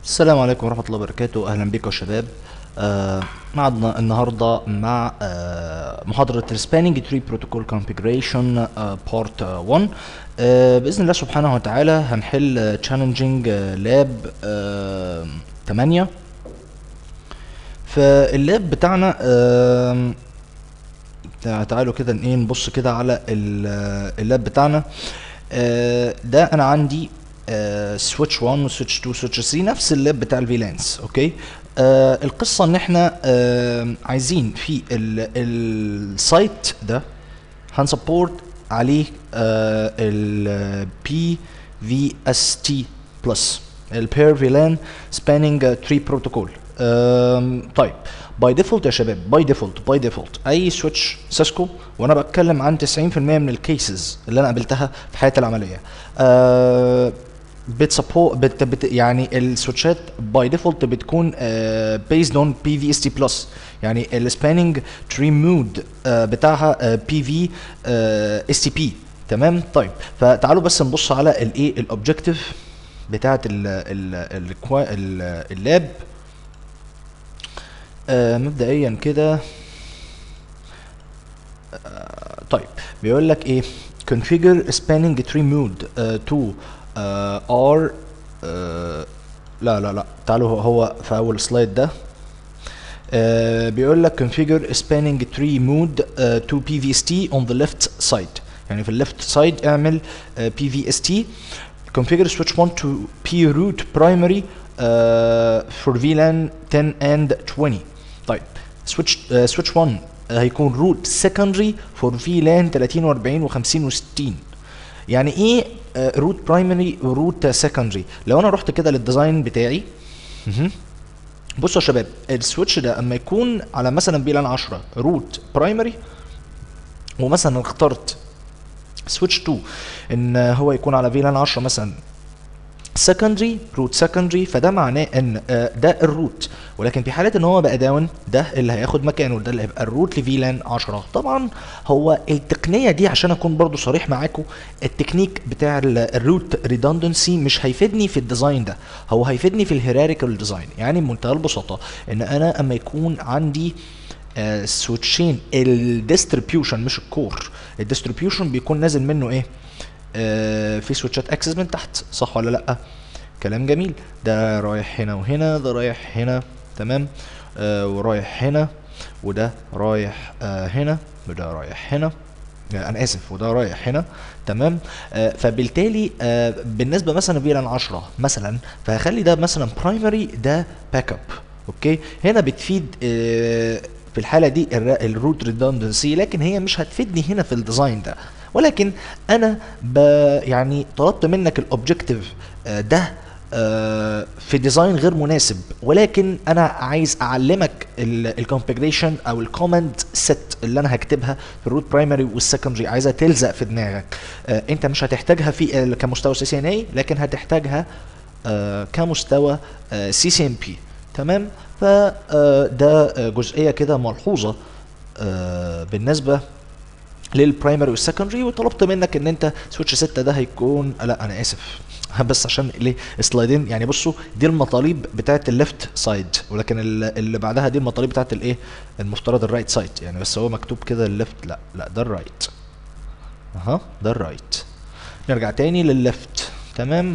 السلام عليكم ورحمة الله وبركاته أهلا بكم يا شباب آه معنا النهاردة مع آه محاضرة السبانينج تري بروتوكول كونفيجريشن بارت 1 آه بإذن الله سبحانه وتعالى هنحل تشالنجينج لاب 8 فاللاب بتاعنا آه تع- تعالوا كده ايه نبص كده على ال- اللاب بتاعنا آه، ده انا عندي سويتش 1 وسويتش 2 وسويتش 3 نفس اللاب بتاع الفيلانس اوكي آه القصه ان احنا آه عايزين في السايت ده هنسبورت عليه البي في اس تي بلس البير فيلان سبانينج تري بروتوكول طيب باي ديفولت يا شباب باي ديفولت باي ديفولت اي سويتش سيسكو وانا بتكلم عن 90% من الكيسز اللي انا قابلتها في حياتي العمليه أه بتسبورت بت بت يعني السويتشات باي ديفولت بتكون بيزد اون بي في اس تي بلس يعني السباننج تري مود بتاعها بي في اس تي بي تمام طيب فتعالوا بس نبص على الايه الاوبجكتيف بتاعه ال ال ال ال اللاب آه مبدئيا كده آه طيب بيقول لك ايه configure spanning tree mode uh, to uh, r uh, لا لا لا تعالوا هو- هو في اول سلايد ده آه بيقول لك configure spanning tree mode uh, to PVST on the left side يعني في الليفت سايد اعمل uh, PVST configure switch 1 to P root primary uh, for VLAN 10 and 20 طيب switch uh, switch 1 هيكون root secondary for VLAN 30 و40 و50 و60 يعني ايه روت برايمري وروت سكندري لو انا رحت كده للديزاين بتاعي مهم. بصوا يا شباب السويتش ده اما يكون على مثلا فيلان 10 روت برايمري ومثلا اخترت سويتش 2 ان هو يكون على فيلان 10 مثلا سكندري روت سكندري فده معناه ان آه، ده الروت ولكن في حاله ان هو بقى داون ده اللي هياخد مكانه ده اللي هيبقى الروت لفيلان 10 طبعا هو التقنيه دي عشان اكون برضو صريح معاكم التكنيك بتاع ال- الروت ريدندنسي مش هيفيدني في الديزاين ده هو هيفيدني في الهيراريكال ديزاين يعني بمنتهى البساطه ان انا اما يكون عندي آه، سويتشين الديستريبيوشن مش الكور الديستريبيوشن بيكون نازل منه ايه آه، في سويتشات اكسس من تحت صح ولا لا كلام جميل ده رايح هنا وهنا ده رايح هنا تمام آه ورايح هنا وده رايح آه هنا وده رايح هنا آه، انا اسف وده رايح هنا تمام آه فبالتالي آه بالنسبه مثلا فيلان 10 مثلا فهخلي ده مثلا برايمري ده باك اب اوكي هنا بتفيد آه في الحاله دي الروت ريدندنسي لكن هي مش هتفيدني هنا في الديزاين ده ولكن انا ب يعني طلبت منك الاوبجكتيف ده آه، في ديزاين غير مناسب ولكن انا عايز اعلمك الكونفجريشن او الكوماند سيت اللي انا هكتبها في الروت برايمري والسكندري عايزها تلزق في دماغك آه، انت مش هتحتاجها في ال- كمستوى سي سي ان اي لكن هتحتاجها آه، كمستوى سي سي ام بي تمام فده جزئيه كده ملحوظه آه، بالنسبه للبرايمري والسكندري وطلبت منك ان انت سويتش 6 ده هيكون لا انا اسف بس عشان ليه سلايدين يعني بصوا دي المطالب بتاعت الليفت سايد ولكن ال- اللي بعدها دي المطالب بتاعت الايه المفترض الرايت سايد يعني بس هو مكتوب كده الليفت لا لا ده الرايت اها ده الرايت نرجع تاني للليفت تمام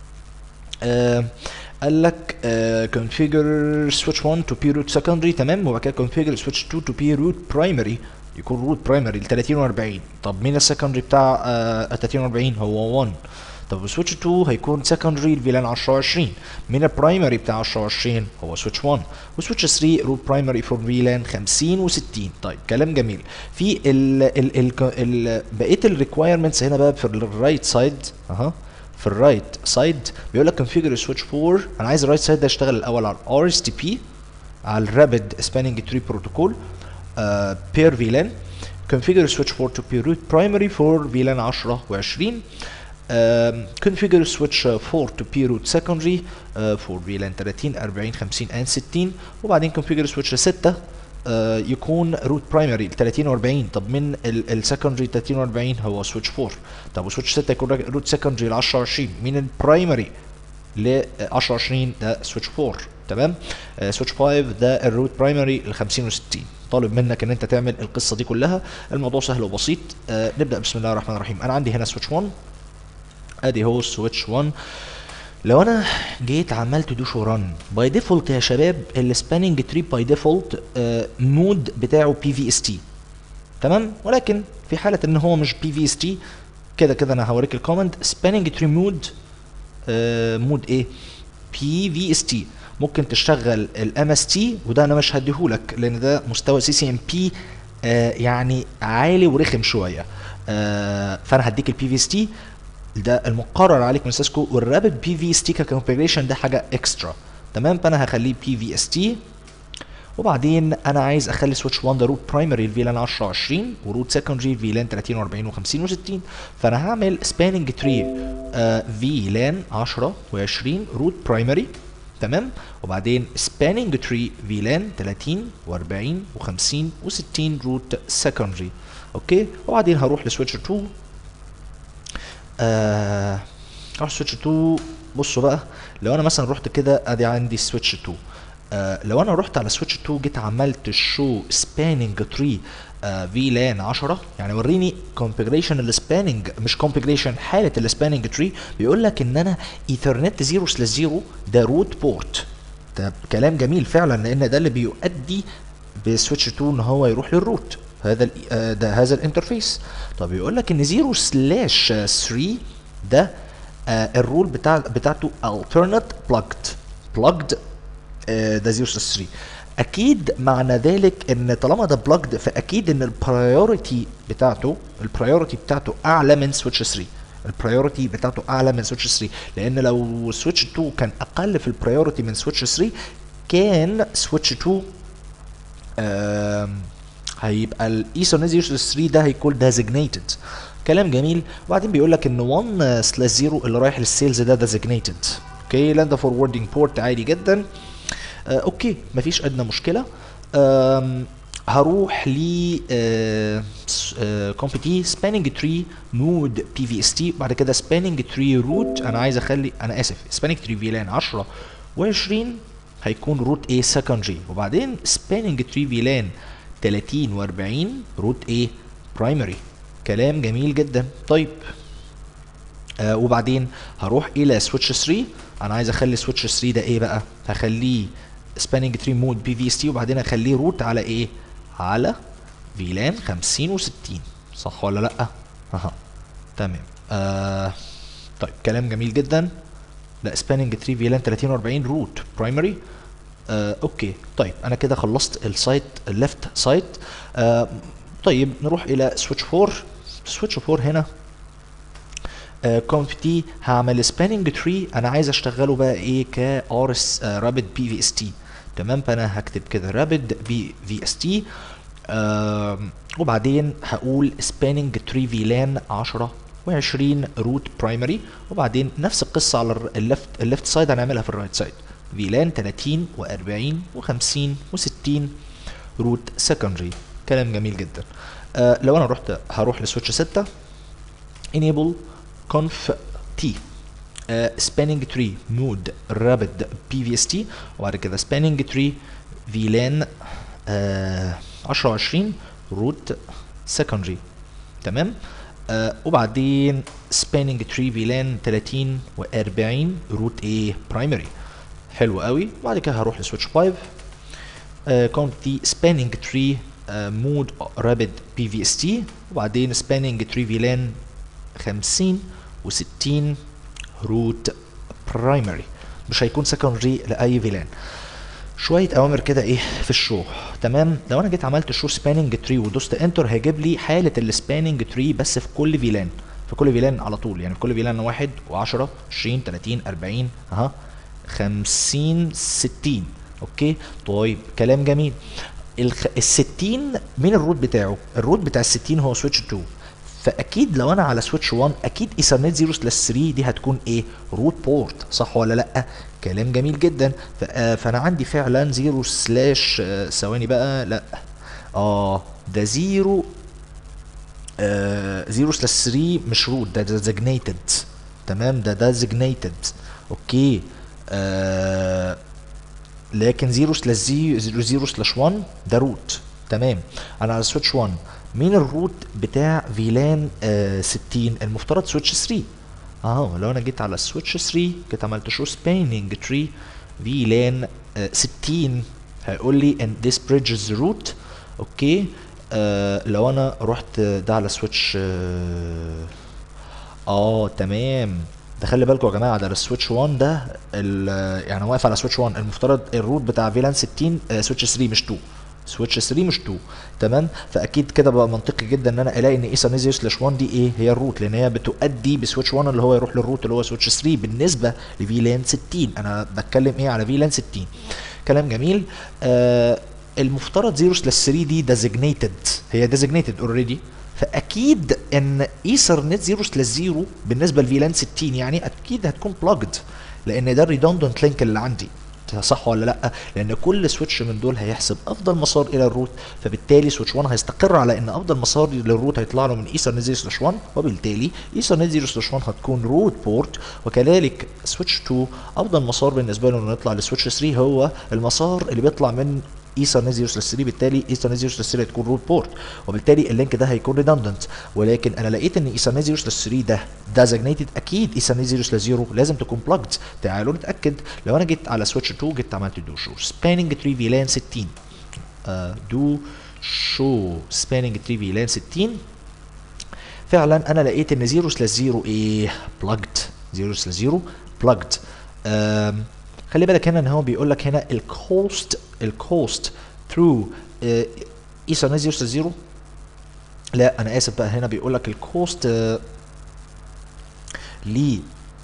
آه قال لك آه configure switch 1 to p root secondary تمام وبعد كده configure switch 2 to p root primary يكون root primary ل 30 و40 طب مين السكندري بتاع آه 30 و40 هو 1 طب switch 2 هيكون secondary لفيلان 10 و20 مين البرايمري بتاع 10 و20 هو switch 1 وسويتش 3 root primary for فيلان 50 و60 طيب كلام جميل في ال ال ال, ال بقيه الريكوايرمنتس هنا بقى في الرايت سايد اها في الرايت سايد بيقول لك configure switch 4 انا عايز الرايت سايد ده يشتغل الاول على ار اس تي بي على الرابid سباننج تري بروتوكول بير فيلان configure switch 4 to be root primary for VLAN 10 و20 um, configure switch 4 to p root secondary uh, for VLAN 30 40 50 and 60 وبعدين configure switch 6 آه، يكون روت برايمري 30 و40 طب من السكندري 30 و40 هو سويتش 4 طب وسويتش 6 يكون روت سكندري ل 10 و20 مين البرايمري ل 10 20 ده سويتش 4 تمام سويتش 5 ده الروت برايمري ال 50 و 60 طالب منك ان انت تعمل القصه دي كلها الموضوع سهل وبسيط آه نبدا بسم الله الرحمن الرحيم انا عندي هنا سويتش 1 ادي هو سويتش 1 لو انا جيت عملت دو شو ران باي ديفولت يا شباب السباننج تري باي ديفولت مود بتاعه بي في اس تي تمام ولكن في حاله ان هو مش بي في اس تي كده كده انا هوريك الكومنت سباننج تري مود مود ايه بي في اس تي ممكن تشغل الام اس تي وده انا مش هديهولك لان ده مستوى سي سي ام بي يعني عالي ورخم شويه آه فانا هديك البي في اس تي ده المقرر عليك من سيسكو والرابد بي في اس تي ككونفجريشن ده حاجه اكسترا تمام فانا هخليه بي في اس تي وبعدين انا عايز اخلي سويتش 1 ده روت برايمري الفيلان 10 20 وروت سكندري فيلان 30 و40 و50 و60 فانا هعمل سباننج تري فيلان 10 و20 روت برايمري تمام وبعدين سباننج تري فيلان 30 و40 و50 و60 روت سكندري اوكي وبعدين هروح لسويتش 2 آه اروح سويتش 2 بصوا بقى لو انا مثلا رحت كده ادي عندي سويتش 2 آه لو انا رحت على سويتش 2 جيت عملت شو سباننج تري في لان 10 يعني وريني كونفجريشن السباننج مش كونفجريشن حاله السباننج تري بيقول لك ان انا ايثرنت 0 سلاش 0 ده روت بورت ده كلام جميل فعلا لان ده اللي بيؤدي بسويتش 2 ان هو يروح للروت هذا آه ده هذا الانترفيس طب يقول لك ان 0 سلاش 3 ده آه الرول بتاع بتاعته alternate plugged plugged آه ده 0 سلاش 3 اكيد معنى ذلك ان طالما ده بلجد فاكيد ان البرايورتي بتاعته البرايورتي بتاعته اعلى من سويتش 3 البرايورتي بتاعته اعلى من سويتش 3 لان لو سويتش 2 كان اقل في البرايورتي من سويتش 3 كان سويتش 2 آه هيبقى الايثرنت 3 ده هيكون ديزيجنيتد كلام جميل وبعدين بيقول لك ان 1 سلاش 0 اللي رايح للسيلز ده ديزيجنيتد اوكي لاند فوروردنج بورت عادي جدا آه اوكي مفيش ادنى مشكله آم هروح ل كومبتي سباننج تري مود بي في اس تي بعد كده سباننج تري روت انا عايز اخلي انا اسف سباننج تري فيلان 10 و20 هيكون روت ايه سكندري وبعدين سباننج تري فيلان 30 و40 روت ايه برايمري كلام جميل جدا طيب آه وبعدين هروح الى سويتش 3 انا عايز اخلي سويتش 3 ده ايه بقى هخليه سباننج تري مود بي في اس تي وبعدين اخليه روت على ايه على فيلان 50 و60 صح ولا لا اها تمام آه طيب كلام جميل جدا لا سباننج تري فيلان 30 و40 روت برايمري آه اوكي طيب انا كده خلصت السايت الليفت سايت آه طيب نروح الى سويتش 4 سويتش 4 هنا كونف تي هعمل سباننج تري انا عايز اشتغله بقى ايه ك ار اس رابد بي في اس تي تمام فانا هكتب كده رابد بي في اس تي وبعدين هقول سباننج تري في لان 10 و20 روت برايمري وبعدين نفس القصه على الليفت الليفت سايد هنعملها في الرايت سايد فيلان 30 و40 و50 و60 روت سكندري كلام جميل جدا آه لو انا رحت هروح لسويتش 6 enable conf t آه spanning tree mode rapid pvst وبعد كده spanning tree VLAN آه 10 20 root secondary تمام آه وبعدين spanning tree VLAN 30 و40 root A primary حلو قوي وبعد كده هروح لسويتش 5 آه كونت دي سباننج تري مود رابد بي في اس تي وبعدين سباننج تري فيلان 50 و60 روت برايمري مش هيكون سكندري لاي فيلان شويه اوامر كده ايه في الشو تمام لو انا جيت عملت شو سباننج تري ودوست انتر هيجيب لي حاله السباننج تري بس في كل فيلان في كل فيلان على طول يعني في كل فيلان واحد و10 20 30 40 اها 50 60 اوكي طيب كلام جميل الخ... ال 60 مين الروت بتاعه؟ الروت بتاع ال 60 هو سويتش 2 فاكيد لو انا على سويتش 1 اكيد ايثرنت 0 سلاش 3 دي هتكون ايه؟ روت بورت صح ولا لا؟ كلام جميل جدا ف... آه فانا عندي فعلا 0 سلاش ثواني بقى لا اه ده 0 آه 0 سلاش 3 مش روت ده ديزجنيتد تمام ده ديزجنيتد اوكي آه لكن 0 سلاش 0 سلاش 1 ده روت تمام انا على سويتش 1 مين الروت بتاع فيلان آه 60 المفترض سويتش 3 اهو لو انا جيت على السويتش 3 جيت عملت شو سباننج تري فيلان آه 60 هيقول لي ان this bridges the root اوكي آه لو انا رحت ده على سويتش آه, اه تمام ده خلي بالكم يا جماعه ده على السويتش 1 ده ال- يعني واقف على سويتش 1 المفترض الروت بتاع فيلان 60 آه سويتش 3 مش 2 سويتش 3 مش 2 تمام فاكيد كده بقى منطقي جدا ان انا الاقي ان ايثرنت سلاش 1 دي ايه هي الروت لان هي بتؤدي بسويتش 1 اللي هو يروح للروت اللي هو سويتش 3 بالنسبه لفيلان 60 انا بتكلم ايه على فيلان 60 كلام جميل آه المفترض 0 سلاش 3 دي ديزيجنيتد هي ديزيجنيتد اوريدي فاكيد ان ايثرنت 0 سلاش 0 بالنسبه لفيلان 60 يعني اكيد هتكون بلجد لان ده الريدندنت لينك اللي عندي صح ولا لا لان كل سويتش من دول هيحسب افضل مسار الى الروت فبالتالي سويتش 1 هيستقر على ان افضل مسار للروت هيطلع له من ايثرنت 0 سلاش 1 وبالتالي ايثرنت 0 سلاش 1 هتكون روت بورت وكذلك سويتش 2 افضل مسار بالنسبه له انه يطلع لسويتش 3 هو المسار اللي بيطلع من ايثرنت 0 سلاش 3 بالتالي ايثرنت 0 سلاش 3 هتكون روت بورت وبالتالي اللينك ده هيكون ريدندنت ولكن انا لقيت ان ايثرنت 0 سلاش 3 ده ديزيجنيتد اكيد ايثرنت 0 سلاش 0 لازم تكون بلجد تعالوا نتاكد لو انا جيت على سويتش 2 جيت عملت دو شو سباننج تري فيلان 60 دو شو سباننج تري فيلان 60 فعلا انا لقيت ان 0 سلاش 0 ايه بلجد 0 سلاش 0 بلجد خلي بالك هنا ان هو بيقول لك هنا الكوست الكوست ثرو ايثرنت 0 سلاش 0 لا انا اسف بقى هنا بيقول لك الكوست ل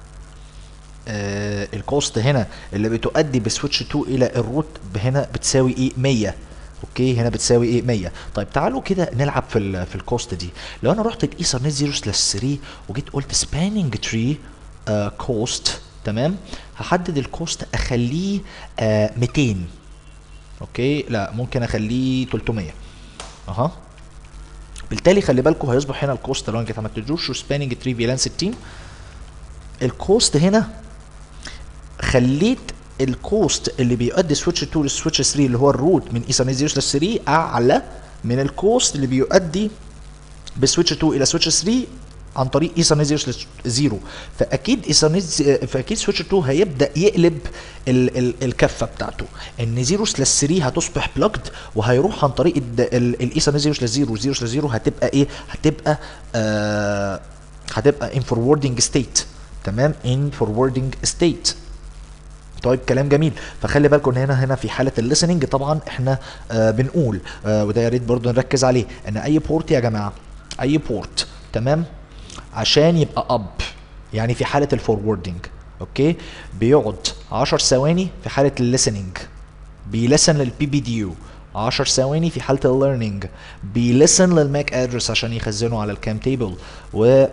آه الكوست هنا اللي بتؤدي بسويتش 2 الى الروت هنا بتساوي ايه 100 اوكي هنا بتساوي ايه 100 طيب تعالوا كده نلعب في ال في الكوست دي لو انا رحت الايثرنت 0 سلاش 3 وجيت قلت سباننج تري كوست تمام هحدد الكوست اخليه آه 200 اوكي لا ممكن اخليه 300 اها بالتالي خلي بالكم هيصبح هنا الكوست لو انا جيت عملت جوش سباننج تري فيلان 60 الكوست هنا خليت الكوست اللي بيؤدي سويتش 2 لسويتش 3 اللي هو الروت من ايثرنت 0 سلاش 3 اعلى من الكوست اللي بيؤدي بسويتش 2 الى سويتش 3 عن طريق ايثرنت 0 سلاش 0 فاكيد ايثرنت فاكيد سويتش 2 هيبدا يقلب ال ال الكفه بتاعته ان 0 سلاش 3 هتصبح بلوكد وهيروح عن طريق الايثرنت 0 سلاش 0 0 سلاش 0 هتبقى ايه هتبقى آه هتبقى ان فوروردنج ستيت تمام ان فوروردنج ستيت طيب كلام جميل فخلي بالكم ان هنا هنا في حاله الليسننج طبعا احنا آه بنقول آه وده يا ريت برضه نركز عليه ان اي بورت يا جماعه اي بورت تمام عشان يبقى اب يعني في حاله الفوروردنج اوكي بيقعد 10 ثواني في حاله الليسننج بيلسن للبي بي دي يو 10 ثواني في حاله الليرنينج بيلسن للماك ادرس عشان يخزنه على الكام تيبل و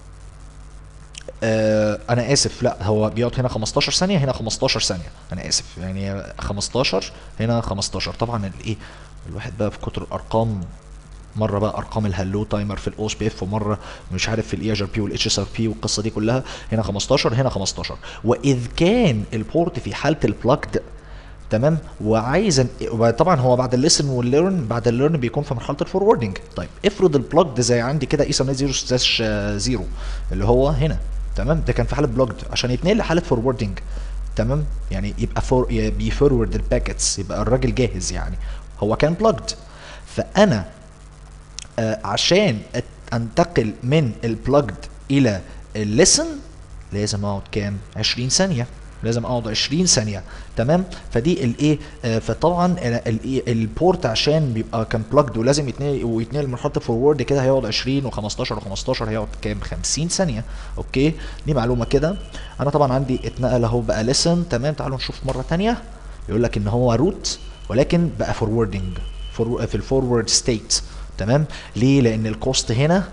آه انا اسف لا هو بيقعد هنا 15 ثانيه هنا 15 ثانيه انا اسف يعني 15 هنا 15 طبعا الايه الواحد بقى في كتر الارقام مره بقى ارقام الهلو تايمر في الاو اس بي اف ومره مش عارف في الاي ار بي والاتش اس ار بي والقصه دي كلها هنا 15 هنا 15 واذ كان البورت في حاله البلاكد تمام وعايز طبعا هو بعد الليسن والليرن بعد الليرن بيكون في مرحله الفوروردنج طيب افرض البلوكد زي عندي كده ايثرنت 0 سلاش 0 اللي هو هنا تمام ده كان في حاله بلوكد عشان يتنقل لحاله فوروردنج تمام يعني يبقى فور بيفورورد الباكتس يبقى الراجل جاهز يعني هو كان بلوكد فانا آه عشان انتقل من البلوكد الى الليسن لازم اقعد كام 20 ثانيه لازم اقعد 20 ثانيه تمام فدي الايه آه فطبعا البورت عشان بيبقى كان بلجد ولازم يتنقل ويتنقل مرحله فورورد كده هيقعد 20 و15 و15 هيقعد كام 50 ثانيه اوكي دي معلومه كده انا طبعا عندي اتنقل اهو بقى ليسن تمام تعالوا نشوف مره ثانيه يقول لك ان هو روت ولكن بقى فوروردنج في الفورورد ستيت تمام ليه لان الكوست هنا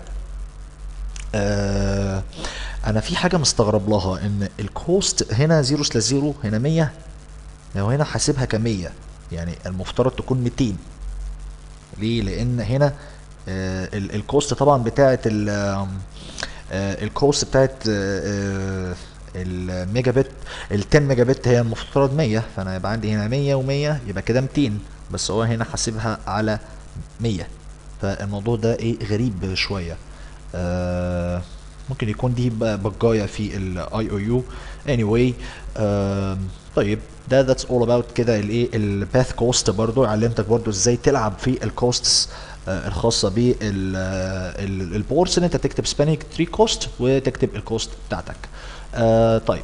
آه انا في حاجه مستغرب لها ان الكوست هنا 0 سلاش 0 هنا 100 لو هنا حاسبها ك 100 يعني المفترض تكون 200 ليه لان هنا آه الكوست طبعا بتاعه ال آه الكوست بتاعه آه الميجا بت ال 10 ميجا بت هي المفترض 100 فانا يبقى عندي هنا 100 و100 يبقى كده 200 بس هو هنا حاسبها على 100 فالموضوع ده ايه غريب شويه آه ممكن يكون دي ب- بجايه في الاي او يو anyway آه طيب ده that's all about كده الايه الباث كوست برضو علمتك برضو ازاي تلعب في الكوستس آه الخاصه بالبورس ان انت تكتب سبانينج تري كوست وتكتب الكوست بتاعتك آه طيب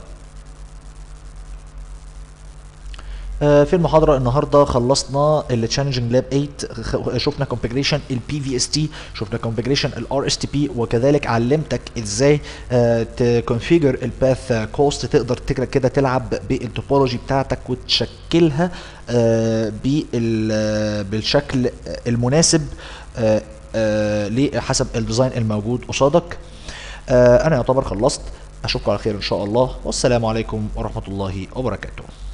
آه، في المحاضرة النهاردة خلصنا ال Challenging Lab 8 خ- شفنا configuration ال PVST شفنا configuration ال RSTP وكذلك علمتك ازاي تكونفيجر الباث كوست تقدر تقدر كده تلعب بالتوبولوجي بتاعتك وتشكلها آه، بال- آه، بالشكل المناسب آه، آه، ل- حسب الديزاين الموجود قصادك آه، انا يعتبر خلصت اشوفكم على خير ان شاء الله والسلام عليكم ورحمة الله وبركاته